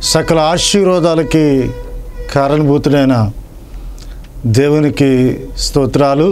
సకల ఆశీర్వాదాలకి కారణభూతుడైన దేవునికి స్తోత్రాలు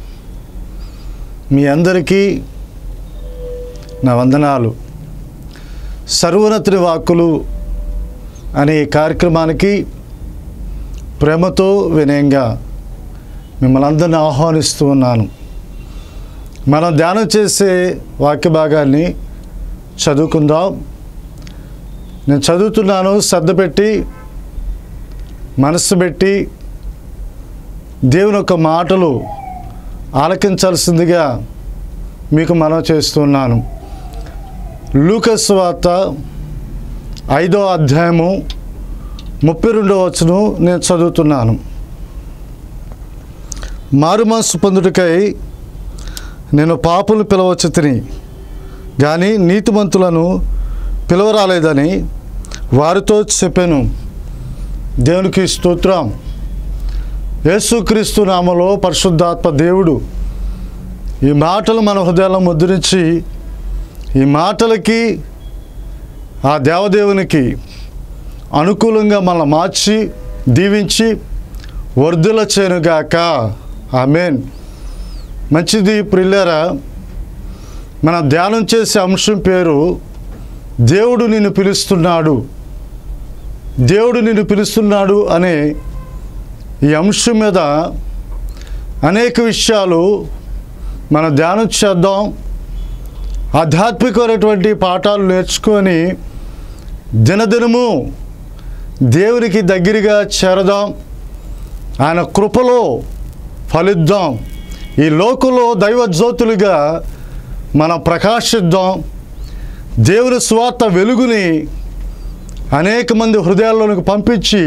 మీ అందరికీ నా వందనాలు సర్వోన్నతుని వాక్కులు అనే ఈ కార్యక్రమానికి ప్రేమతో వినయంగా మిమ్మల్ని అందరిని ఆహ్వానిస్తూ ఉన్నాను మనం ధ్యానం చేసే వాక్య భాగాన్ని చదువుకుందాం నేను చదువుతున్నాను శ్రద్ధ పెట్టి మనస్సు పెట్టి దేవుని యొక్క మాటలు ఆలకించాల్సిందిగా మీకు మనం చేస్తున్నాను లూకస్ వార్త ఐదో అధ్యాయము ముప్పై రెండో వచనం నేను చదువుతున్నాను మారుమనసు పొందుటకై నేను పాపులు పిలవచ్చు తిని కానీ నీతిమంతులను పిలవరాలేదని వారితో చెప్పాను దేవునికి స్తోత్రం యేసుక్రీస్తు నామలో పరిశుద్ధాత్మ దేవుడు ఈ మాటలు మన హృదయాల్లో ముద్రించి ఈ మాటలకి ఆ దేవదేవునికి అనుకూలంగా మన మార్చి దీవించి వర్ధుల చేనుగాక ఆమెన్ మంచిది ప్రిల్లరా మన ధ్యానం చేసే అంశం పేరు దేవుడు నిన్ను పిలుస్తున్నాడు దేవుడు నిన్ను పిలుస్తున్నాడు అనే ఈ అంశం మీద అనేక విషయాలు మనం ధ్యానం చేద్దాం ఆధ్యాత్మికమైనటువంటి పాఠాలు నేర్చుకొని దినదినము దేవునికి దగ్గరగా చేరదాం ఆయన కృపలో ఫలిద్దాం ఈ లోకంలో దైవ జ్యోతులుగా మనం ప్రకాశిద్దాం దేవుని స్వార్థ వెలుగుని అనేక మంది హృదయాల్లోనికి పంపించి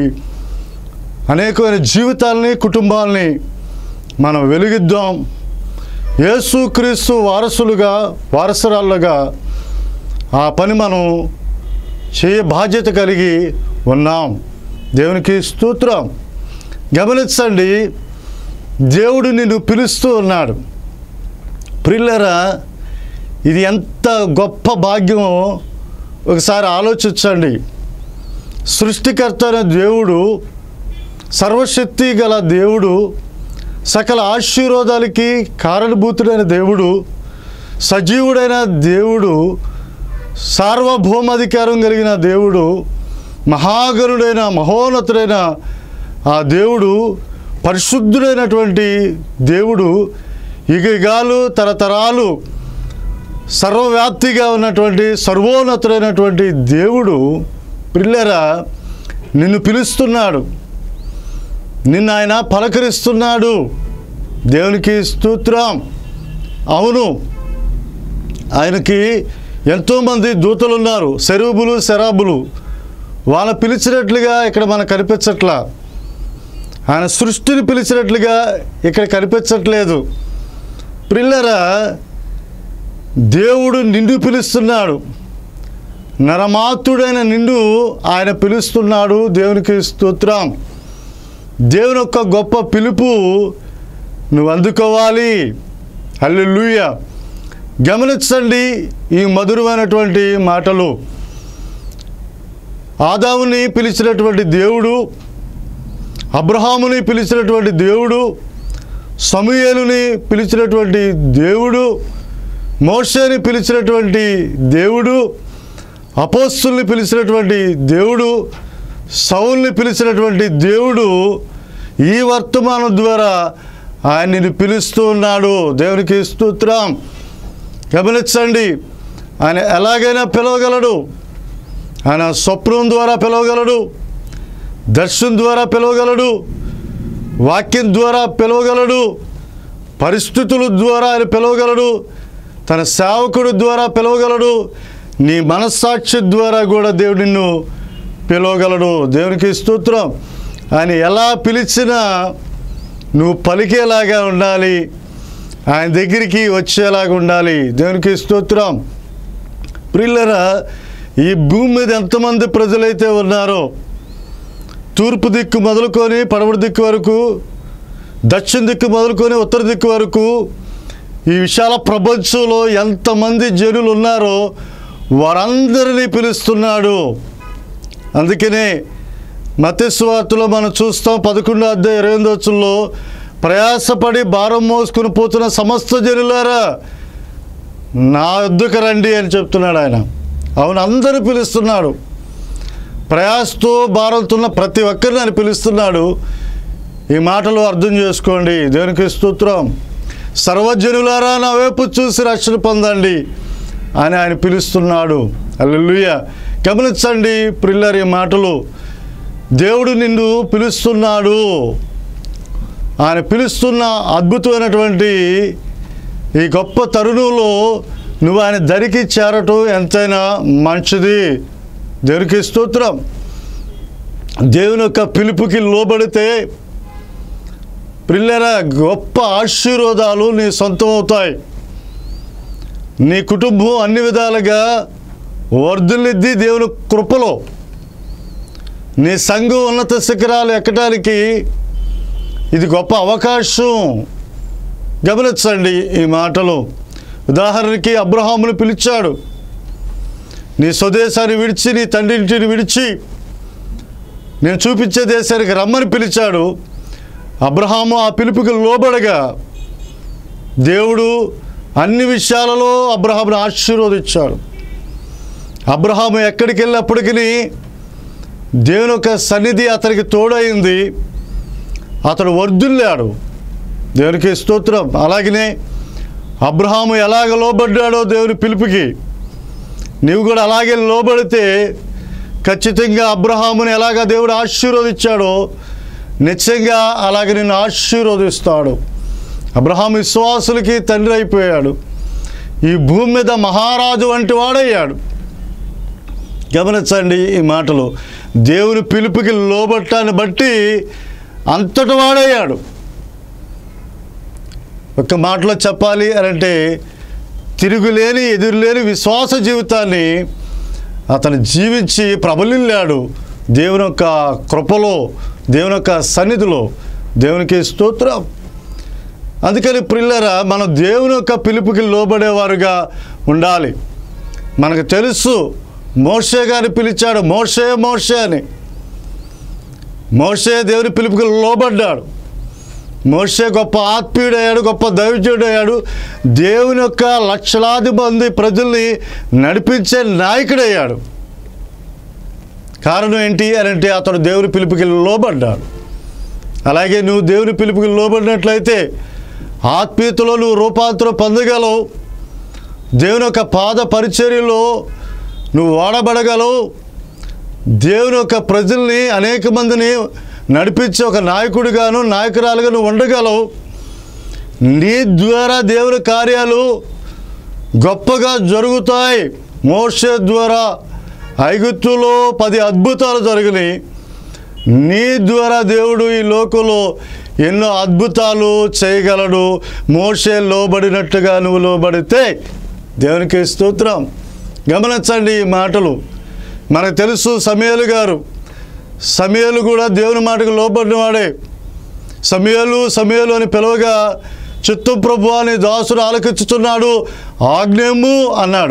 అనేకమైన జీవితాలని కుటుంబాలని మనం వెలిగిద్దాం యేసుక్రీస్తు వారసులుగా వారసురాళ్ళుగా ఆ పని మనం చేయ బాధ్యత కలిగి ఉన్నాం దేవునికి స్తోత్రం గమనించండి దేవుడు నిన్ను పిలుస్తూ ఉన్నాడు ప్రిల్లరా ఇది ఎంత గొప్ప భాగ్యమో ఒకసారి ఆలోచించండి సృష్టికర్త అయిన దేవుడు సర్వశక్తి గల దేవుడు సకల ఆశీర్వాదాలకి కారణభూతుడైన దేవుడు సజీవుడైన దేవుడు సార్వభౌమాధికారం కలిగిన దేవుడు మహాగరుడైన మహోన్నతుడైన ఆ దేవుడు పరిశుద్ధుడైనటువంటి దేవుడు యుగాలు తరతరాలు సర్వవ్యాప్తిగా ఉన్నటువంటి సర్వోన్నతుడైనటువంటి దేవుడు పిల్లరా నిన్ను పిలుస్తున్నాడు నిన్ను ఆయన పలకరిస్తున్నాడు దేవునికి స్తోత్రం అవును ఆయనకి ఎంతోమంది దూతలు ఉన్నారు శరూబులు శరాబులు వాళ్ళ పిలిచినట్లుగా ఇక్కడ మనకు కనిపించట్లా ఆయన సృష్టిని పిలిచినట్లుగా ఇక్కడ కనిపించట్లేదు పిల్లరా దేవుడు నిండు పిలుస్తున్నాడు నరమాతుడైన నిండు ఆయన పిలుస్తున్నాడు దేవునికి స్తోత్రం దేవుని యొక్క గొప్ప పిలుపు నువ్వు అందుకోవాలి హల్లెలూయ గమనించండి ఈ మధురమైనటువంటి మాటలు ఆదాముని పిలిచినటువంటి దేవుడు అబ్రహాముని పిలిచినటువంటి దేవుడు సమూయేలుని పిలిచినటువంటి దేవుడు మోషేని పిలిచినటువంటి దేవుడు అపోస్తుల్ని పిలిచినటువంటి దేవుడు సౌల్ని పిలిచినటువంటి దేవుడు ఈ వర్తమానం ద్వారా ఆయన నిన్ను పిలుస్తూ ఉన్నాడు దేవునికి స్తోత్రం గమనించండి ఆయన ఎలాగైనా పిలవగలడు ఆయన స్వప్నం ద్వారా పిలవగలడు దర్శనం ద్వారా పిలవగలడు వాక్యం ద్వారా పిలవగలడు పరిస్థితుల ద్వారా ఆయన పిలవగలడు తన సేవకుడు ద్వారా పిలవగలడు నీ మనస్సాక్షి ద్వారా కూడా దేవుడు నిన్ను పిలవగలడు దేవునికి స్తోత్రం ఆయన ఎలా పిలిచినా నువ్వు పలికేలాగా ఉండాలి ఆయన దగ్గరికి వచ్చేలాగా ఉండాలి దేవునికి స్తోత్రం ప్రిల్లరా ఈ భూమి మీద ఎంతమంది ప్రజలైతే ఉన్నారో తూర్పు దిక్కు మొదలుకొని పడమటి దిక్కు వరకు దక్షిణ దిక్కు మొదలుకొని ఉత్తర దిక్కు వరకు ఈ విశాల ప్రపంచంలో ఎంతమంది జనులు ఉన్నారో వారందరినీ పిలుస్తున్నాడు అందుకనే మత్స్వార్తలో మనం చూస్తాం పదకొండో అధ్యాయ ఇరవై ఎనిమిది వచ్చుల్లో ప్రయాసపడి భారం మోసుకుని పోతున్న సమస్త జనులారా నా వద్దకు రండి అని చెప్తున్నాడు ఆయన అవును అందరూ పిలుస్తున్నాడు ప్రయాసతో భారంతున్న ప్రతి ఒక్కరిని ఆయన పిలుస్తున్నాడు ఈ మాటలు అర్థం చేసుకోండి దేవునికి స్తోత్రం సర్వజనులారా నా వైపు చూసి రక్షణ పొందండి అని ఆయన పిలుస్తున్నాడు అల్లెలుయ గమనించండి ప్రిల్లర్ ఈ మాటలు దేవుడు నిన్ను పిలుస్తున్నాడు ఆయన పిలుస్తున్న అద్భుతమైనటువంటి ఈ గొప్ప తరుణంలో నువ్వు ఆయన దరికి చేరటం ఎంతైనా మంచిది దేవునికి స్తోత్రం దేవుని యొక్క పిలుపుకి లోబడితే పిల్లరా గొప్ప ఆశీర్వాదాలు నీ సొంతం అవుతాయి నీ కుటుంబం అన్ని విధాలుగా వర్ధులిద్ది దేవుని కృపలో నీ సంఘం ఉన్నత శిఖరాలు ఎక్కడానికి ఇది గొప్ప అవకాశం గమనించండి ఈ మాటలు ఉదాహరణకి అబ్రహామును పిలిచాడు నీ స్వదేశాన్ని విడిచి నీ తండ్రి ఇంటిని విడిచి నేను చూపించే దేశానికి రమ్మని పిలిచాడు అబ్రహాము ఆ పిలుపుకి లోబడగా దేవుడు అన్ని విషయాలలో అబ్రహామును ఆశీర్వదించాడు అబ్రహాము ఎక్కడికి వెళ్ళినప్పటికీ దేవుని యొక్క సన్నిధి అతనికి తోడైంది అతడు వర్ధిల్లాడు దేవునికి స్తోత్రం అలాగనే అబ్రహాము ఎలాగ లోబడ్డాడో దేవుని పిలుపుకి నీవు కూడా అలాగే లోబడితే ఖచ్చితంగా అబ్రహాముని ఎలాగ దేవుడు ఆశీర్వదించాడో నిశ్చయంగా అలాగే నిన్ను ఆశీర్వదిస్తాడు అబ్రహాం విశ్వాసులకి తండ్రి అయిపోయాడు ఈ భూమి మీద మహారాజు వంటి వాడయ్యాడు గమనించండి ఈ మాటలు దేవుని పిలుపుకి లోబట్టాన్ని బట్టి అంతటి వాడయ్యాడు ఒక మాటలో చెప్పాలి అని అంటే తిరుగులేని ఎదురులేని విశ్వాస జీవితాన్ని అతను జీవించి ప్రబలిల్లాడు దేవుని యొక్క కృపలో దేవుని యొక్క సన్నిధిలో దేవునికి స్తోత్రం అందుకని ప్రిల్లరా మనం దేవుని యొక్క పిలుపుకి లోబడేవారుగా ఉండాలి మనకు తెలుసు మోషే గారిని పిలిచాడు మోషే మోషే అని మోషే దేవుని పిలుపుకి లోబడ్డాడు మోషే గొప్ప ఆత్మీయుడయ్యాడు గొప్ప దైవజుడయ్యాడు దేవుని యొక్క లక్షలాది మంది ప్రజల్ని నడిపించే నాయకుడయ్యాడు కారణం ఏంటి అని అంటే అతడు దేవుని పిలుపుకి లోబడ్డాడు అలాగే నువ్వు దేవుని పిలుపుకి లోబడినట్లయితే ఆత్మీయతలో నువ్వు రూపాంతరం పొందగలవు దేవుని యొక్క పాద పరిచర్యలో నువ్వు వాడబడగలవు దేవుని యొక్క ప్రజల్ని అనేక మందిని నడిపించే ఒక నాయకుడిగాను నాయకురాలుగా నువ్వు ఉండగలవు నీ ద్వారా దేవుని కార్యాలు గొప్పగా జరుగుతాయి మోషే ద్వారా ఐగుప్తులో పది అద్భుతాలు జరిగినాయి నీ ద్వారా దేవుడు ఈ లోకంలో ఎన్నో అద్భుతాలు చేయగలడు మోషే లోబడినట్టుగా నువ్వు లోబడితే దేవునికి స్తోత్రం గమనించండి ఈ మాటలు మనకు తెలుసు సమయలు గారు సమయలు కూడా దేవుని మాటకు లోబడినవాడే సమయలు సమయలు అని పిలవగా చిత్తం ప్రభు అని దాసుడు ఆలకించుతున్నాడు ఆజ్ఞము అన్నాడు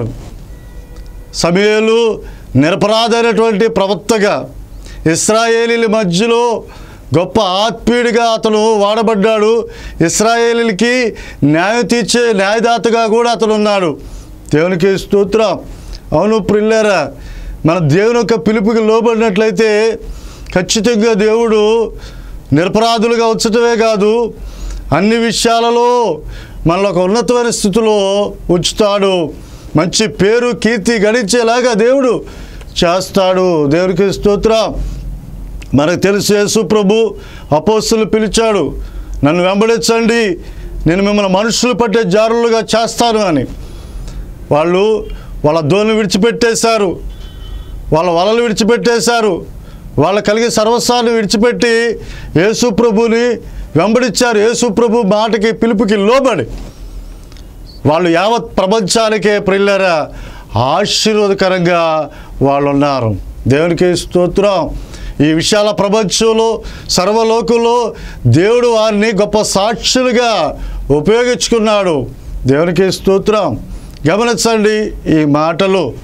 సమయలు నిరపరాధైనటువంటి ప్రవక్తగా ఇస్రాయేలీల మధ్యలో గొప్ప ఆత్మీయుడిగా అతను వాడబడ్డాడు ఇస్రాయేలీలకి న్యాయం తీర్చే న్యాయదాతగా కూడా అతను ఉన్నాడు దేవునికి స్తోత్రం అవును ప్రిల్లరా మన దేవుని యొక్క పిలుపుకి లోబడినట్లయితే ఖచ్చితంగా దేవుడు నిరపరాధులుగా ఉంచటమే కాదు అన్ని విషయాలలో మనలో ఒక ఉన్నతమైన స్థితిలో ఉంచుతాడు మంచి పేరు కీర్తి గడించేలాగా దేవుడు చేస్తాడు దేవునికి స్తోత్రం మనకు తెలుసు యేసు ప్రభు అపోస్తులు పిలిచాడు నన్ను వెంబడించండి నేను మిమ్మల్ని మనుషులు పట్టే జారులుగా చేస్తాను అని వాళ్ళు వాళ్ళ దోణి విడిచిపెట్టేశారు వాళ్ళ వలలు విడిచిపెట్టేశారు వాళ్ళ కలిగే సర్వస్వాన్ని విడిచిపెట్టి యేసు ప్రభుని వెంబడించారు యేసు ప్రభు మాటకి పిలుపుకి లోబడి వాళ్ళు యావత్ ప్రపంచానికే ప్రిల్లరా ఆశీర్వాదకరంగా వాళ్ళు ఉన్నారు దేవునికి స్తోత్రం ఈ విశాల ప్రపంచంలో సర్వలోకంలో దేవుడు వారిని గొప్ప సాక్షులుగా ఉపయోగించుకున్నాడు దేవునికి స్తోత్రం గమనించండి ఈ మాటలు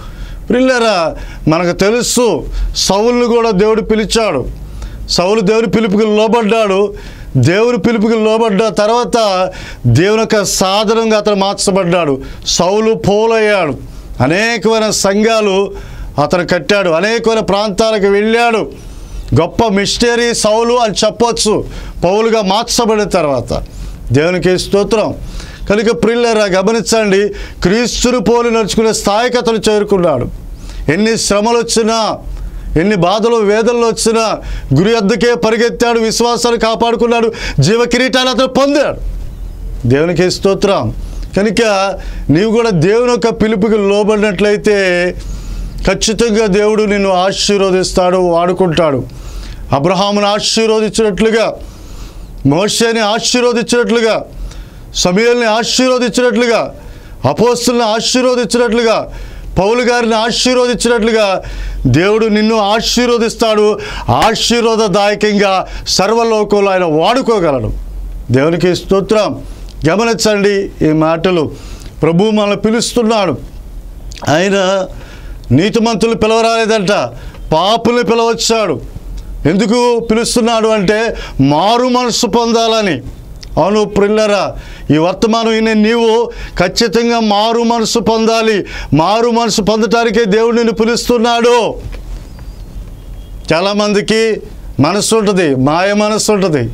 ప్రిల్లరా మనకు తెలుసు సౌలును కూడా దేవుడు పిలిచాడు సౌలు దేవుని పిలుపుకి లోబడ్డాడు దేవుని పిలుపుకి లోబడ్డ తర్వాత దేవుని యొక్క సాధనంగా అతను మార్చబడ్డాడు సౌలు పోలయ్యాడు అనేకమైన సంఘాలు అతను కట్టాడు అనేకమైన ప్రాంతాలకు వెళ్ళాడు గొప్ప మిస్టరీ సౌలు అని చెప్పొచ్చు పౌలుగా మార్చబడిన తర్వాత దేవునికి స్తోత్రం కనుక ప్రిల్లరా గమనించండి క్రీస్తుని పోలి నడుచుకునే స్థాయికి అతను చేరుకున్నాడు ఎన్ని శ్రమలు వచ్చినా ఎన్ని బాధలు వేదనలు వచ్చినా గురి వద్దకే పరిగెత్తాడు విశ్వాసాన్ని కాపాడుకున్నాడు జీవ కిరీటాన్ని అతను పొందాడు దేవునికి స్తోత్రం కనుక నీవు కూడా దేవుని యొక్క పిలుపుకి లోబడినట్లయితే ఖచ్చితంగా దేవుడు నిన్ను ఆశీర్వదిస్తాడు వాడుకుంటాడు అబ్రహామును ఆశీర్వదించినట్లుగా మోషేని ఆశీర్వదించినట్లుగా సమయల్ని ఆశీర్వదించినట్లుగా అపోస్తుల్ని ఆశీర్వదించినట్లుగా పౌలు గారిని ఆశీర్వదించినట్లుగా దేవుడు నిన్ను ఆశీర్వదిస్తాడు ఆశీర్వాదదాయకంగా సర్వలోకంలో ఆయన వాడుకోగలడు దేవునికి స్తోత్రం గమనించండి ఈ మాటలు ప్రభు మనల్ని పిలుస్తున్నాడు ఆయన నీతిమంతులు పిలవరాలేదంట పాపుల్ని పిలవచ్చాడు ఎందుకు పిలుస్తున్నాడు అంటే మారు మనసు పొందాలని అవును ప్రిల్లరా ఈ వర్తమానం వినే నీవు ఖచ్చితంగా మారు మనసు పొందాలి మారు మనసు పొందటానికే దేవుడు నిన్ను పిలుస్తున్నాడు చాలామందికి మనసు ఉంటుంది మాయ మనసు ఉంటుంది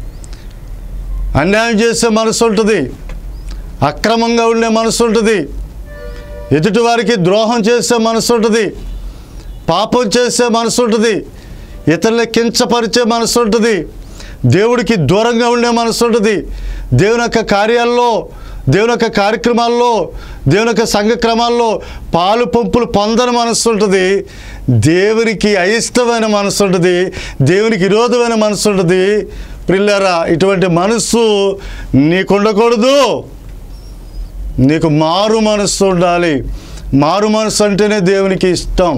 అన్యాయం చేసే మనసు ఉంటుంది అక్రమంగా ఉండే మనసు ఉంటుంది ఎదుటివారికి ద్రోహం చేసే మనసు ఉంటుంది పాపం చేసే మనసు ఉంటుంది ఇతరులని కించపరిచే మనసు ఉంటుంది దేవుడికి దూరంగా ఉండే మనసు ఉంటుంది దేవుని యొక్క కార్యాల్లో దేవుని యొక్క కార్యక్రమాల్లో దేవుని యొక్క సంఘక్రమాల్లో పాలు పంపులు పొందని మనసు ఉంటుంది దేవునికి అయిష్టమైన మనసు ఉంటుంది దేవునికి విరోధమైన మనసు ఉంటుంది పిల్లరా ఇటువంటి మనస్సు నీకు ఉండకూడదు నీకు మారు మనస్సు ఉండాలి మారు మనస్సు అంటేనే దేవునికి ఇష్టం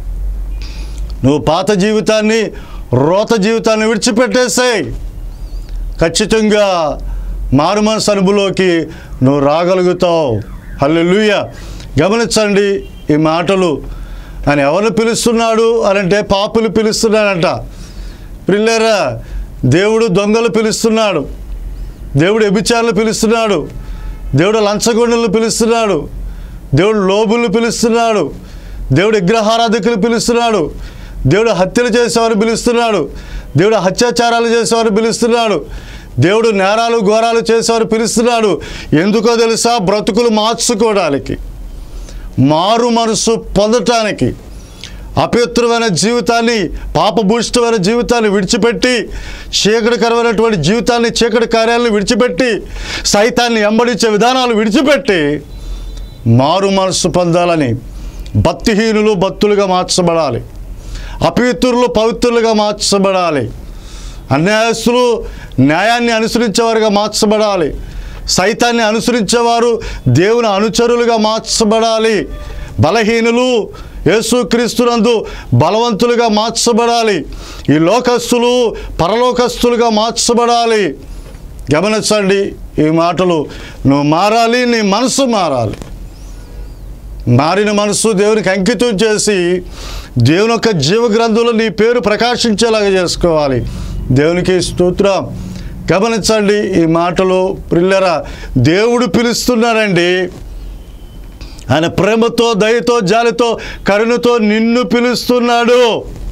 నువ్వు పాత జీవితాన్ని రోత జీవితాన్ని విడిచిపెట్టేసాయి ఖచ్చితంగా మారు మనసు అనుభవంలోకి నువ్వు రాగలుగుతావు హల్లెలూయా గమనించండి ఈ మాటలు ఆయన ఎవరిని పిలుస్తున్నాడు అని అంటే పాపులు పిలుస్తున్నాడంట పిల్లరా దేవుడు దొంగలు పిలుస్తున్నాడు దేవుడు వ్యభిచారులు పిలుస్తున్నాడు దేవుడు లంచగొండలు పిలుస్తున్నాడు దేవుడు లోబులు పిలుస్తున్నాడు దేవుడు విగ్రహారాధకులు పిలుస్తున్నాడు దేవుడు హత్యలు చేసేవారు పిలుస్తున్నాడు దేవుడు హత్యాచారాలు చేసేవారు పిలుస్తున్నాడు దేవుడు నేరాలు ఘోరాలు చేసేవారు పిలుస్తున్నాడు ఎందుకో తెలుసా బ్రతుకులు మార్చుకోవడానికి మారు మనసు పొందటానికి అపవిత్రమైన జీవితాన్ని పాపభూషితమైన జీవితాన్ని విడిచిపెట్టి చీకటికరమైనటువంటి జీవితాన్ని చీకటి కార్యాలను విడిచిపెట్టి సైతాన్ని ఎంబడించే విధానాలు విడిచిపెట్టి మారు మనసు పొందాలని భక్తిహీనులు భక్తులుగా మార్చబడాలి అపవిత్రులు పవిత్రులుగా మార్చబడాలి అన్యాయస్తులు న్యాయాన్ని అనుసరించేవారుగా మార్చబడాలి సైతాన్ని అనుసరించేవారు దేవుని అనుచరులుగా మార్చబడాలి బలహీనులు యేసుక్రీస్తునందు బలవంతులుగా మార్చబడాలి ఈ లోకస్తులు పరలోకస్తులుగా మార్చబడాలి గమనించండి ఈ మాటలు నువ్వు మారాలి నీ మనసు మారాలి మారిన మనసు దేవునికి అంకితం చేసి దేవుని యొక్క జీవ గ్రంథంలో నీ పేరు ప్రకాశించేలాగా చేసుకోవాలి దేవునికి స్తోత్రం గమనించండి ఈ మాటలు ప్రిల్లరా దేవుడు పిలుస్తున్నాడండి ఆయన ప్రేమతో దయతో జాలితో కరుణతో నిన్ను పిలుస్తున్నాడు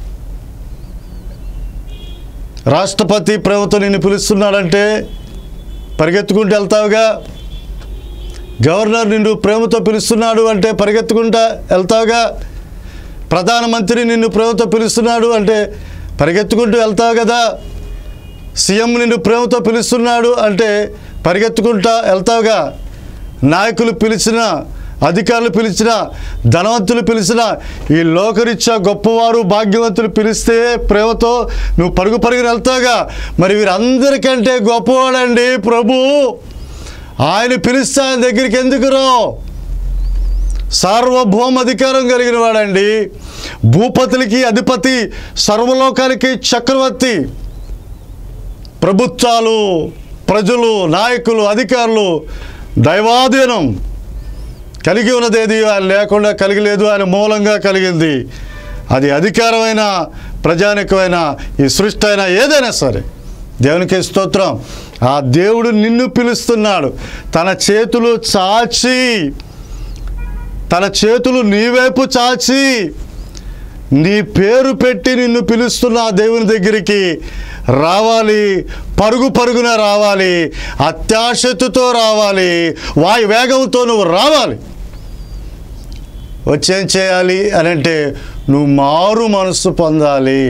రాష్ట్రపతి ప్రేమతో నిన్ను పిలుస్తున్నాడంటే పరిగెత్తుకుంటూ వెళ్తావుగా గవర్నర్ నిన్ను ప్రేమతో పిలుస్తున్నాడు అంటే పరిగెత్తుకుంటా వెళ్తావుగా ప్రధానమంత్రి నిన్ను ప్రేమతో పిలుస్తున్నాడు అంటే పరిగెత్తుకుంటూ వెళ్తావు కదా సీఎం నిన్ను ప్రేమతో పిలుస్తున్నాడు అంటే పరిగెత్తుకుంటా వెళ్తావుగా నాయకులు పిలిచిన అధికారులు పిలిచిన ధనవంతులు పిలిచిన ఈ లోకరీత్యా గొప్పవారు భాగ్యవంతులు పిలిస్తే ప్రేమతో నువ్వు పరుగు పరుగున వెళ్తావుగా మరి వీరందరికంటే గొప్పవాడండి ప్రభు ఆయన పిలిస్తే ఆయన దగ్గరికి ఎందుకు రావు సార్వభౌమ అధికారం కలిగిన వాడండి భూపతులకి అధిపతి సర్వలోకానికి చక్రవర్తి ప్రభుత్వాలు ప్రజలు నాయకులు అధికారులు దైవాధీనం కలిగి ఉన్నది ఏది ఆయన లేకుండా కలిగి లేదు ఆయన మూలంగా కలిగింది అది అధికారమైన ప్రజానికమైన ఈ సృష్టి అయినా ఏదైనా సరే దేవునికి స్తోత్రం ఆ దేవుడు నిన్ను పిలుస్తున్నాడు తన చేతులు చాచి తన చేతులు నీ వైపు చాచి నీ పేరు పెట్టి నిన్ను పిలుస్తున్న ఆ దేవుని దగ్గరికి రావాలి పరుగు పరుగున రావాలి అత్యాశక్తితో రావాలి వాయు వేగంతో నువ్వు రావాలి వచ్చేం చేయాలి అని అంటే నువ్వు మారు మనస్సు పొందాలి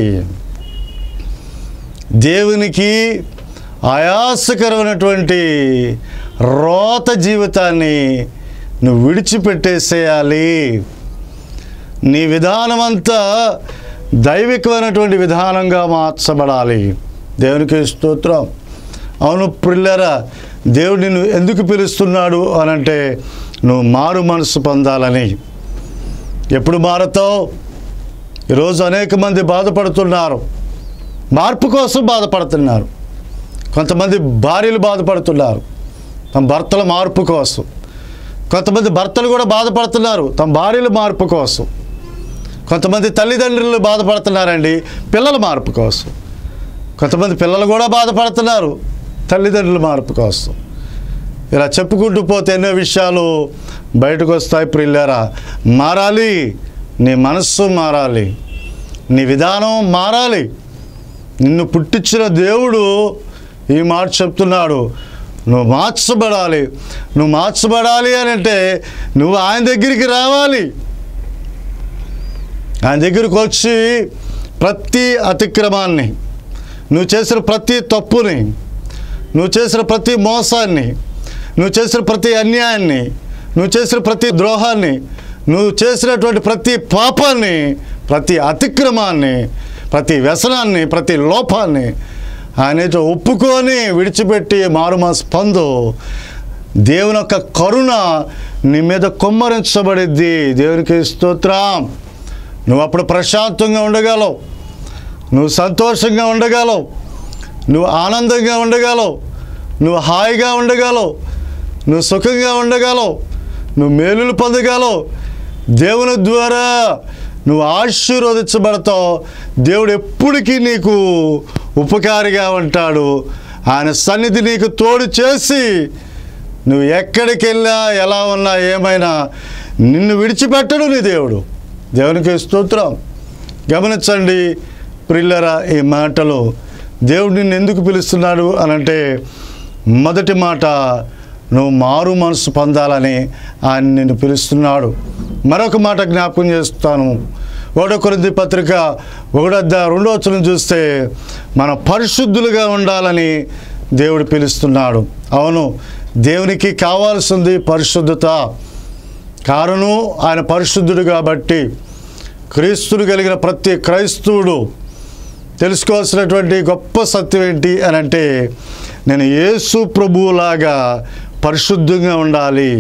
దేవునికి ఆయాసకరమైనటువంటి రోత జీవితాన్ని నువ్వు విడిచిపెట్టేసేయాలి నీ విధానం అంతా దైవికమైనటువంటి విధానంగా మార్చబడాలి దేవునికి స్తోత్రం అవును పిల్లరా దేవుడు నిన్ను ఎందుకు పిలుస్తున్నాడు అని అంటే నువ్వు మారు మనసు పొందాలని ఎప్పుడు మారుతావు ఈరోజు అనేక మంది బాధపడుతున్నారు మార్పు కోసం బాధపడుతున్నారు కొంతమంది భార్యలు బాధపడుతున్నారు తమ భర్తల మార్పు కోసం కొంతమంది భర్తలు కూడా బాధపడుతున్నారు తమ భార్యల మార్పు కోసం కొంతమంది తల్లిదండ్రులు బాధపడుతున్నారండి పిల్లల మార్పు కోసం కొంతమంది పిల్లలు కూడా బాధపడుతున్నారు తల్లిదండ్రుల మార్పు కోసం ఇలా చెప్పుకుంటూ పోతే ఎన్నో విషయాలు బయటకు వస్తాయి ప్రిల్లారా మారాలి నీ మనస్సు మారాలి నీ విధానం మారాలి నిన్ను పుట్టించిన దేవుడు ఈ మాట చెప్తున్నాడు నువ్వు మార్చబడాలి నువ్వు మార్చబడాలి అని అంటే నువ్వు ఆయన దగ్గరికి రావాలి ఆయన దగ్గరికి వచ్చి ప్రతి అతిక్రమాన్ని నువ్వు చేసిన ప్రతి తప్పుని నువ్వు చేసిన ప్రతి మోసాన్ని నువ్వు చేసిన ప్రతి అన్యాయాన్ని నువ్వు చేసిన ప్రతి ద్రోహాన్ని నువ్వు చేసినటువంటి ప్రతి పాపాన్ని ప్రతి అతిక్రమాన్ని ప్రతి వ్యసనాన్ని ప్రతి లోపాన్ని ఆయనతో ఒప్పుకొని విడిచిపెట్టి మారుమా స్పందు దేవుని యొక్క కరుణ నీ మీద కొమ్మరించబడిద్ది దేవునికి స్తోత్రం నువ్వు అప్పుడు ప్రశాంతంగా ఉండగలవు నువ్వు సంతోషంగా ఉండగలవు నువ్వు ఆనందంగా ఉండగలవు నువ్వు హాయిగా ఉండగలవు నువ్వు సుఖంగా ఉండగలవు నువ్వు మేలులు పొందగలవు దేవుని ద్వారా నువ్వు ఆశీర్వదించబడతావు దేవుడు ఎప్పటికీ నీకు ఉపకారిగా ఉంటాడు ఆయన సన్నిధి నీకు తోడు చేసి నువ్వు ఎక్కడికి వెళ్ళా ఎలా ఉన్నా ఏమైనా నిన్ను విడిచిపెట్టడు నీ దేవుడు దేవునికి స్తోత్రం గమనించండి ప్రిల్లరా ఈ మాటలు దేవుడు నిన్ను ఎందుకు పిలుస్తున్నాడు అని అంటే మొదటి మాట నువ్వు మారు మనసు పొందాలని ఆయన నిన్ను పిలుస్తున్నాడు మరొక మాట జ్ఞాపకం చేస్తాను ఒకటో కొరింథీ పత్రిక ఒకటద్ద రెండో వచనం చూస్తే మన పరిశుద్ధులుగా ఉండాలని దేవుడు పిలుస్తున్నాడు అవును దేవునికి కావాల్సింది పరిశుద్ధత కారణం ఆయన పరిశుద్ధుడు కాబట్టి క్రీస్తుడు కలిగిన ప్రతి క్రైస్తవుడు తెలుసుకోవాల్సినటువంటి గొప్ప సత్యం ఏంటి అని అంటే నేను యేసు ప్రభువులాగా పరిశుద్ధంగా ఉండాలి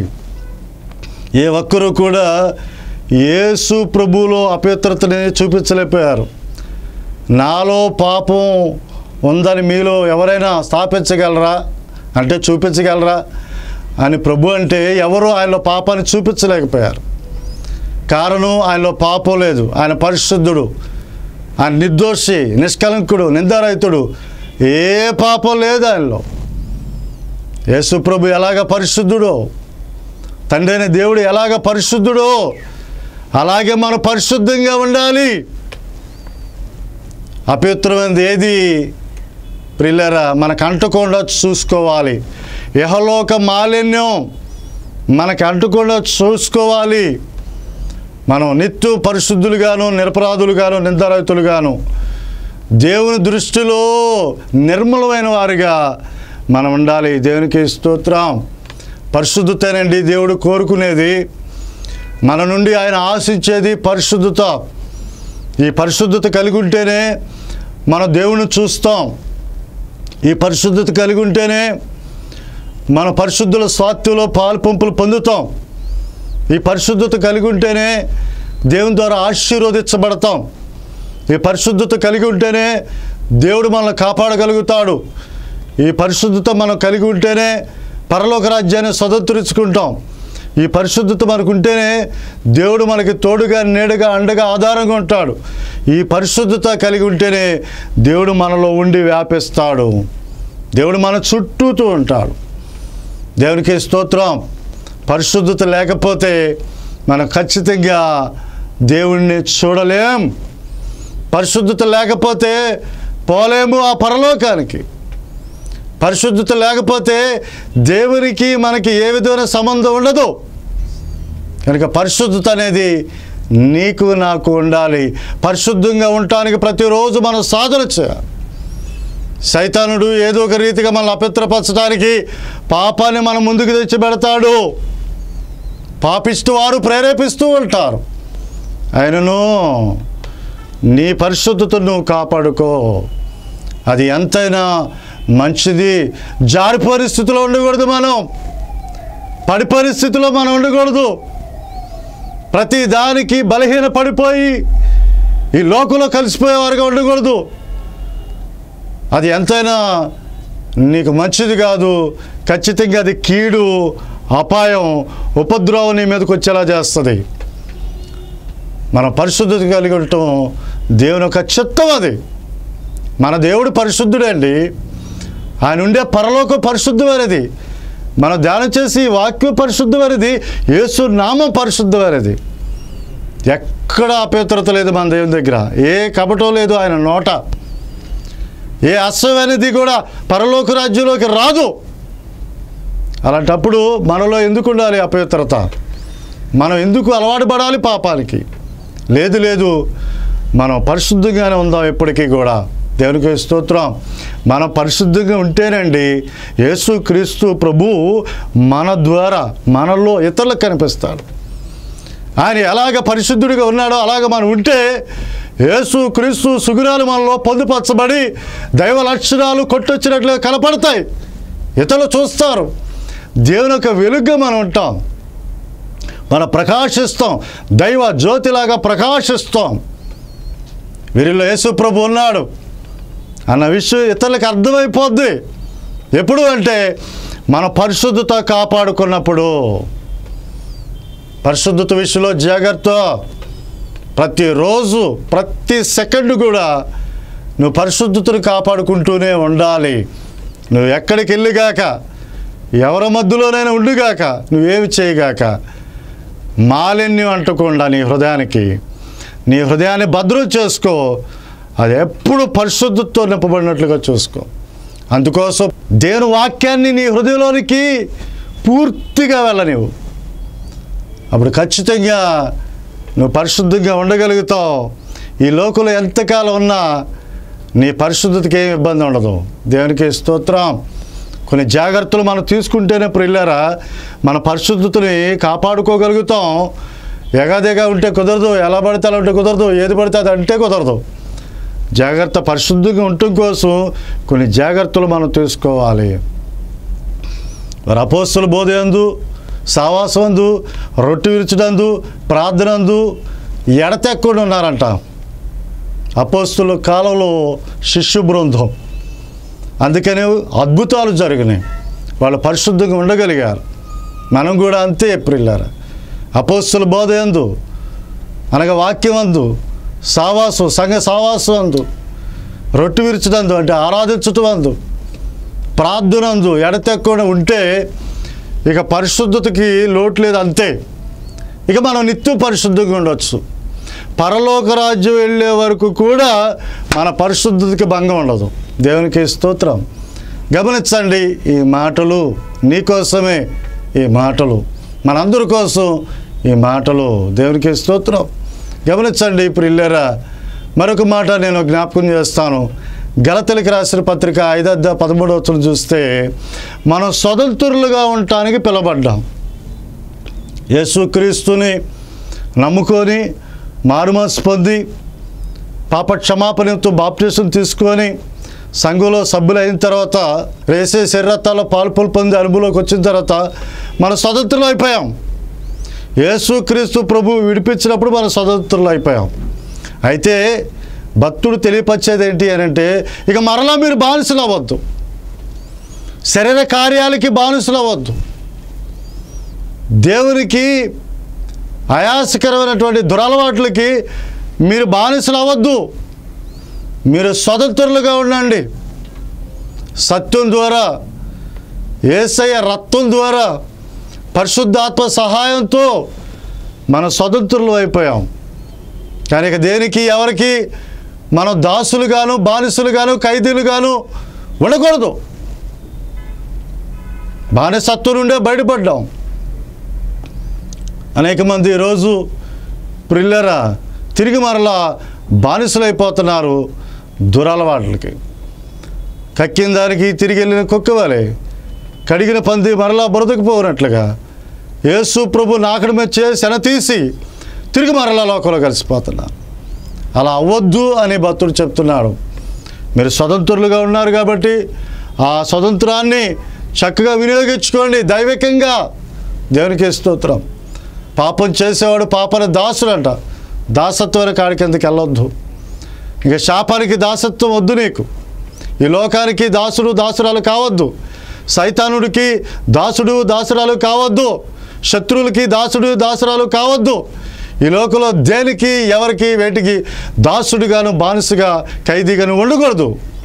ఏ ఒక్కరూ కూడా యేసు ప్రభువులో అపవిత్రతని చూపించలేకపోయారు నాలో పాపం ఉందని మీలో ఎవరైనా స్థాపించగలరా అంటే చూపించగలరా అని ప్రభు అంటే ఎవరు ఆయనలో పాపాన్ని చూపించలేకపోయారు కారణం ఆయనలో పాపం లేదు ఆయన పరిశుద్ధుడు ఆయన నిర్దోషి నిష్కలంకుడు నిందారహితుడు ఏ పాపం లేదు ఆయనలో యేసుప్రభు ఎలాగ పరిశుద్ధుడో తండ్రి అయిన దేవుడు ఎలాగ పరిశుద్ధుడో అలాగే మనం పరిశుద్ధంగా ఉండాలి అపవిత్రమైనది ఏది ప్రిల్లరా మనకు అంటకుండా చూసుకోవాలి యహలోక మాలిన్యం మనకు అంటకుండా చూసుకోవాలి మనం నిత్యం పరిశుద్ధులుగాను నిరపరాధులుగాను నిందరహితులుగాను దేవుని దృష్టిలో నిర్మలమైన వారిగా మనం ఉండాలి దేవునికి స్తోత్రం పరిశుద్ధతేనండి దేవుడు కోరుకునేది మన నుండి ఆయన ఆశించేది పరిశుద్ధత ఈ పరిశుద్ధత కలిగి ఉంటేనే మనం దేవుని చూస్తాం ఈ పరిశుద్ధత కలిగి ఉంటేనే మన పరిశుద్ధుల స్వాత్యంలో పాలు పంపులు పొందుతాం ఈ పరిశుద్ధత కలిగి ఉంటేనే దేవుని ద్వారా ఆశీర్వదించబడతాం ఈ పరిశుద్ధత కలిగి ఉంటేనే దేవుడు మనల్ని కాపాడగలుగుతాడు ఈ పరిశుద్ధత మనం కలిగి ఉంటేనే పరలోక రాజ్యాన్ని స్వతంత్రించుకుంటాం ఈ పరిశుద్ధత మనకు ఉంటేనే దేవుడు మనకి తోడుగా నీడగా అండగా ఆధారంగా ఉంటాడు ఈ పరిశుద్ధత కలిగి ఉంటేనే దేవుడు మనలో ఉండి వ్యాపిస్తాడు దేవుడు మన చుట్టూతూ ఉంటాడు దేవునికి స్తోత్రం పరిశుద్ధత లేకపోతే మనం ఖచ్చితంగా దేవుణ్ణి చూడలేం పరిశుద్ధత లేకపోతే పోలేము ఆ పరలోకానికి పరిశుద్ధత లేకపోతే దేవునికి మనకి ఏ విధమైన సంబంధం ఉండదు కనుక పరిశుద్ధత అనేది నీకు నాకు ఉండాలి పరిశుద్ధంగా ఉండటానికి ప్రతిరోజు మనం సాధన చేయాలి సైతానుడు ఏదో ఒక రీతిగా మనల్ని అపవిత్రపరచడానికి పాపాన్ని మన ముందుకు తెచ్చి పెడతాడు పాపిస్తూ వారు ప్రేరేపిస్తూ ఉంటారు ఆయనను నీ పరిశుద్ధతను నువ్వు కాపాడుకో అది ఎంతైనా మంచిది జారి పరిస్థితిలో ఉండకూడదు మనం పడి పరిస్థితిలో మనం ఉండకూడదు ప్రతి దానికి బలహీన పడిపోయి ఈ లోకంలో కలిసిపోయేవారుగా ఉండకూడదు అది ఎంతైనా నీకు మంచిది కాదు ఖచ్చితంగా అది కీడు అపాయం ఉపద్రవం నీ మీదకి వచ్చేలా చేస్తుంది మనం పరిశుద్ధత కలిగి ఉండటం దేవుని యొక్క చిత్తం అది మన దేవుడు పరిశుద్ధుడండి ఆయన ఉండే పరలోక పరిశుద్ధమైనది మనం ధ్యానం చేసి ఈ వాక్యం పరిశుద్ధమైనది యేసు నామం పరిశుద్ధమైనది ఎక్కడ అపవిత్రత లేదు మన దేవుని దగ్గర ఏ కపటం లేదు ఆయన నోట ఏ అశ్వమైనది కూడా పరలోక రాజ్యంలోకి రాదు అలాంటప్పుడు మనలో ఎందుకు ఉండాలి అపవిత్రత మనం ఎందుకు అలవాటు పడాలి పాపానికి లేదు లేదు మనం పరిశుద్ధంగానే ఉందాం ఎప్పటికీ కూడా దేవునికి స్తోత్రం మనం పరిశుద్ధంగా ఉంటేనండి యేసు క్రీస్తు ప్రభు మన ద్వారా మనలో ఇతరులకు కనిపిస్తాడు ఆయన ఎలాగ పరిశుద్ధుడిగా ఉన్నాడో అలాగ మనం ఉంటే యేసు క్రీస్తు సుగుణాలు మనలో పొందుపరచబడి దైవ లక్షణాలు కొట్టొచ్చినట్లుగా కనపడతాయి ఇతరులు చూస్తారు దేవుని యొక్క వెలుగుగా మనం ఉంటాం మనం ప్రకాశిస్తాం దైవ జ్యోతిలాగా ప్రకాశిస్తాం వీరిలో యేసు ప్రభు ఉన్నాడు అన్న విషయం ఇతరులకు అర్థమైపోద్ది ఎప్పుడు అంటే మన పరిశుద్ధత కాపాడుకున్నప్పుడు పరిశుద్ధత విషయంలో జాగ్రత్త ప్రతిరోజు ప్రతి సెకండ్ కూడా నువ్వు పరిశుద్ధతను కాపాడుకుంటూనే ఉండాలి నువ్వు ఎక్కడికి వెళ్ళిగాక ఎవరి మధ్యలోనైనా ఉండుగాక నువ్వేమి చేయగాక మాలిన్యం అంటకుండా నీ హృదయానికి నీ హృదయాన్ని భద్రం చేసుకో అది ఎప్పుడు పరిశుద్ధతో నింపబడినట్లుగా చూసుకో అందుకోసం దేవుని వాక్యాన్ని నీ హృదయంలోనికి పూర్తిగా వెళ్ళనివ్వు అప్పుడు ఖచ్చితంగా నువ్వు పరిశుద్ధంగా ఉండగలుగుతావు ఈ లోకంలో ఎంతకాలం ఉన్నా నీ పరిశుద్ధతకి ఏమి ఇబ్బంది ఉండదు దేవునికి స్తోత్రం కొన్ని జాగ్రత్తలు మనం తీసుకుంటేనే ప్రిల్లారా మన పరిశుద్ధతని కాపాడుకోగలుగుతాం ఎగాదిగా ఉంటే కుదరదు ఎలా పడితే అలా ఉంటే కుదరదు ఏది పడితే అది అంటే కుదరదు జాగ్రత్త పరిశుద్ధంగా ఉండటం కోసం కొన్ని జాగ్రత్తలు మనం తీసుకోవాలి మరి అపోస్తుల బోధయందు సావాసందు రొట్టె విరుచుడందు ప్రార్థనందు ఎడతెక్కకుండా ఉన్నారంట అపోస్తుల కాలంలో శిష్యు బృందం అందుకనే అద్భుతాలు జరిగినాయి వాళ్ళు పరిశుద్ధంగా ఉండగలిగారు మనం కూడా అంతే ఎప్రిల్లారా అపోస్తుల బోధ ఎందు అనగా వాక్యం అందు సావాసు సంఘ సావాసు అందు రొట్టె విరుచుడందు అంటే ఆరాధించటం అందు ప్రార్థనందు ఎడతెక్కకుండా ఉంటే ఇక పరిశుద్ధతకి లోటు లేదు అంతే ఇక మనం నిత్యం పరిశుద్ధంగా ఉండొచ్చు పరలోక రాజ్యం వెళ్ళే వరకు కూడా మన పరిశుద్ధతకి భంగం ఉండదు దేవునికి స్తోత్రం గమనించండి ఈ మాటలు నీకోసమే ఈ మాటలు మనందరి కోసం ఈ మాటలు దేవునికి స్తోత్రం గమనించండి ఇప్పుడు ఇల్లేరా మరొక మాట నేను జ్ఞాపకం చేస్తాను గలతలికి రాసిన పత్రిక ఐదద్ద పదమూడవతులు చూస్తే మనం స్వతంత్రులుగా ఉండటానికి పిలవబడ్డాం యేసుక్రీస్తుని నమ్ముకొని మారుమనసు పొంది పాప క్షమాపణతో బాప్టిజం తీసుకొని సంఘంలో సభ్యులు అయిన తర్వాత రేసే శరీరత్తాలో పాల్పొలు పొంది అనుభవంలోకి వచ్చిన తర్వాత మనం స్వతంత్రులు అయిపోయాం యేసుక్రీస్తు ప్రభు విడిపించినప్పుడు మనం స్వతంత్రులు అయిపోయాం అయితే భక్తుడు తెలియపరిచేది ఏంటి అని అంటే ఇక మరలా మీరు బానిసలు అవ్వద్దు శరీర కార్యాలకి బానిసలు అవ్వద్దు దేవునికి ఆయాసకరమైనటువంటి దురలవాట్లకి మీరు బానిసలు అవ్వద్దు మీరు స్వతంత్రులుగా ఉండండి సత్యం ద్వారా ఏసయ్య రక్తం ద్వారా పరిశుద్ధాత్మ సహాయంతో మన స్వతంత్రులు అయిపోయాం కానీ ఇక దేనికి ఎవరికి మనం దాసులుగాను బానిసలుగాను ఖైదీలుగాను ఉండకూడదు బానిసత్వం నుండే బయటపడ్డాం అనేక మంది ఈరోజు ప్రిల్లరా తిరిగి మరలా బానిసలైపోతున్నారు దురలవాట్లకి కక్కిన దానికి తిరిగి వెళ్ళిన కుక్కవాలే కడిగిన పంది మరలా బురదకు పోనట్లుగా యేసు ప్రభు నాకడ మీద చేసిన తీసి తిరిగి మరలా లోకంలో కలిసిపోతున్నారు అలా అవ్వద్దు అని భక్తుడు చెప్తున్నాడు మీరు స్వతంత్రులుగా ఉన్నారు కాబట్టి ఆ స్వతంత్రాన్ని చక్కగా వినియోగించుకోండి దైవికంగా దేవునికి స్తోత్రం పాపం చేసేవాడు పాపన దాసుడు అంట దాసత్వాన్ని కాడికి ఎందుకు వెళ్ళొద్దు ఇక శాపానికి దాసత్వం వద్దు నీకు ఈ లోకానికి దాసుడు దాసురాలు కావద్దు సైతానుడికి దాసుడు దాసురాలు కావద్దు శత్రువులకి దాసుడు దాసురాలు కావద్దు ఈ లోకంలో దేనికి ఎవరికి వేటికి దాసుడుగాను బానిసగా ఖైదీగాను ఉండకూడదు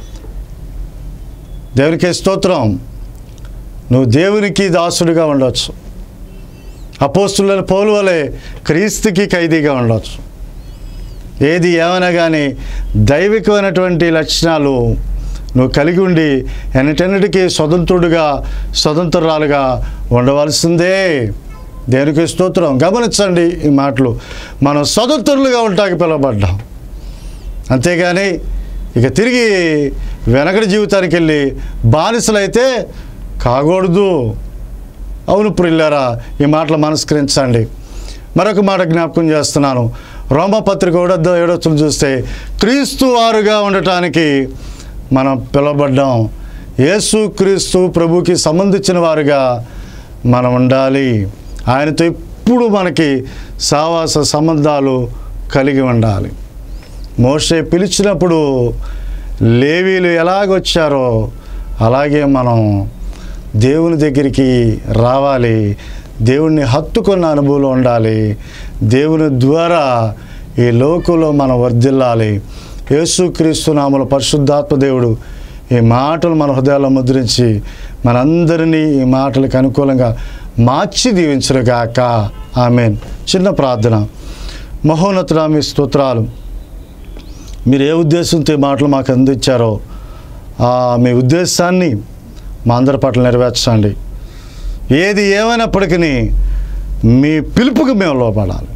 దేవునికి స్తోత్రం నువ్వు దేవునికి దాసుడిగా ఉండవచ్చు అపోస్తులను పోలు వలె క్రీస్తుకి ఖైదీగా ఉండవచ్చు ఏది ఏమైనా కానీ దైవికమైనటువంటి లక్షణాలు నువ్వు కలిగి ఉండి ఎన్నిటన్నిటికీ స్వతంత్రుడిగా స్వతంత్రురాలుగా ఉండవలసిందే దేనికి స్తోత్రం గమనించండి ఈ మాటలు మనం స్వతంత్రులుగా ఉంటాకి పిలువబడ్డాం అంతేగాని ఇక తిరిగి వెనకటి జీవితానికి వెళ్ళి బానిసలైతే కాకూడదు అవును ప్రిల్లారా ఈ మాటలు మనస్కరించండి మరొక మాట జ్ఞాపకం చేస్తున్నాను రోమపత్రిక ఏడో ఏడొచ్చులు చూస్తే క్రీస్తు వారుగా ఉండటానికి మనం పిలువబడ్డాం యేసు క్రీస్తు ప్రభుకి సంబంధించిన వారుగా మనం ఉండాలి ఆయనతో ఎప్పుడు మనకి సావాస సంబంధాలు కలిగి ఉండాలి మోషే పిలిచినప్పుడు లేవీలు ఎలాగొచ్చారో అలాగే మనం దేవుని దగ్గరికి రావాలి దేవుణ్ణి హత్తుకున్న అనుభవంలో ఉండాలి దేవుని ద్వారా ఈ లోకంలో మనం వర్ధిల్లాలి యేసుక్రీస్తు నామల పరిశుద్ధాత్మ దేవుడు ఈ మాటలు మన హృదయాల్లో ముద్రించి మనందరినీ ఈ మాటలకు అనుకూలంగా మార్చి దీవించరుగాక ఆమెన్ చిన్న ప్రార్థన మహోన్నతుడా మీ స్తోత్రాలు మీరు ఏ ఉద్దేశంతో ఈ మాటలు మాకు అందించారో ఆ మీ ఉద్దేశాన్ని మా అందరి పట్ల నెరవేర్చండి ఏది ఏమైనప్పటికీ మీ పిలుపుకి మేము లోపడాలి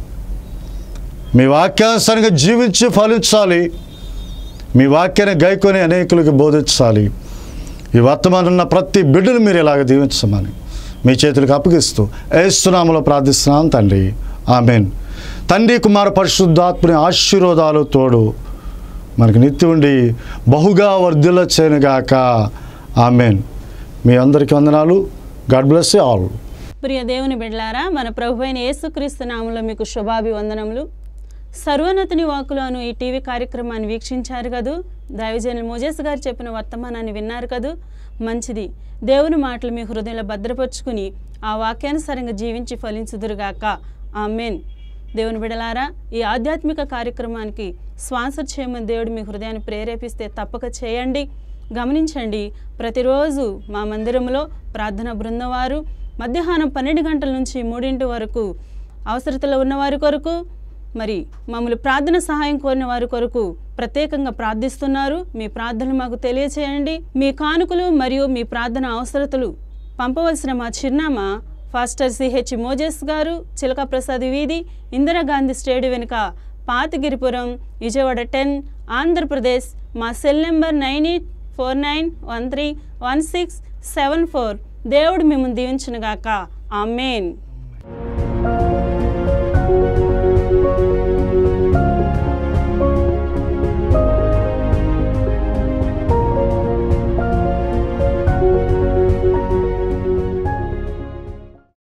మీ వాక్యానుసారంగా జీవించి ఫలించాలి మీ వాక్యాన్ని గైకొని అనేకులకు బోధించాలి ఈ వర్తమానం ఉన్న ప్రతి బిడ్డను మీరు ఇలాగ దీవించమని మీ చేతులకు అప్పగిస్తూ ఏస్తున్నాములో ప్రార్థిస్తున్నాం తండ్రి ఆమెన్ తండ్రి కుమార పరిశుద్ధాత్మని ఆశీర్వాదాలు తోడు మనకు నిత్యం ఉండి బహుగా వర్ధిల్ల చేయనుగాక ఆమెన్ మీ అందరికీ వందనాలు గాడ్ బ్లెస్ ఆల్ ప్రియ దేవుని బిడ్డలారా మన ప్రభు అయిన యేసుక్రీస్తు నామంలో మీకు శుభాభివందనములు సర్వోన్నతుని వాకులోను ఈ టీవీ కార్యక్రమాన్ని వీక్షించారు కదూ దైవజనులు మోజేస్ గారు చెప్పిన వర్తమానాన్ని విన్నారు కదూ మంచిది దేవుని మాటలు మీ హృదయంలో భద్రపరుచుకుని ఆ వాక్యానుసారంగా జీవించి ఫలించుదురుగాక ఆమెన్ దేవుని బిడలారా ఈ ఆధ్యాత్మిక కార్యక్రమానికి స్పాన్సర్ చేయమని దేవుడు మీ హృదయాన్ని ప్రేరేపిస్తే తప్పక చేయండి గమనించండి ప్రతిరోజు మా మందిరంలో ప్రార్థన బృందం వారు మధ్యాహ్నం పన్నెండు గంటల నుంచి మూడింటి వరకు అవసరతలో ఉన్నవారి కొరకు మరి మమ్మల్ని ప్రార్థన సహాయం కోరిన వారి కొరకు ప్రత్యేకంగా ప్రార్థిస్తున్నారు మీ ప్రార్థనలు మాకు తెలియచేయండి మీ కానుకలు మరియు మీ ప్రార్థన అవసరతలు పంపవలసిన మా చిరునామా ఫాస్టర్ సిహెచ్ మోజెస్ గారు చిలక ప్రసాద్ వీధి ఇందిరాగాంధీ స్టేడియం వెనుక పాతగిరిపురం విజయవాడ టెన్ ఆంధ్రప్రదేశ్ మా cell number nine eight four nine one three one six seven four దేవుడు మిమ్మల్ని దీవించునుగాక ఆమెన్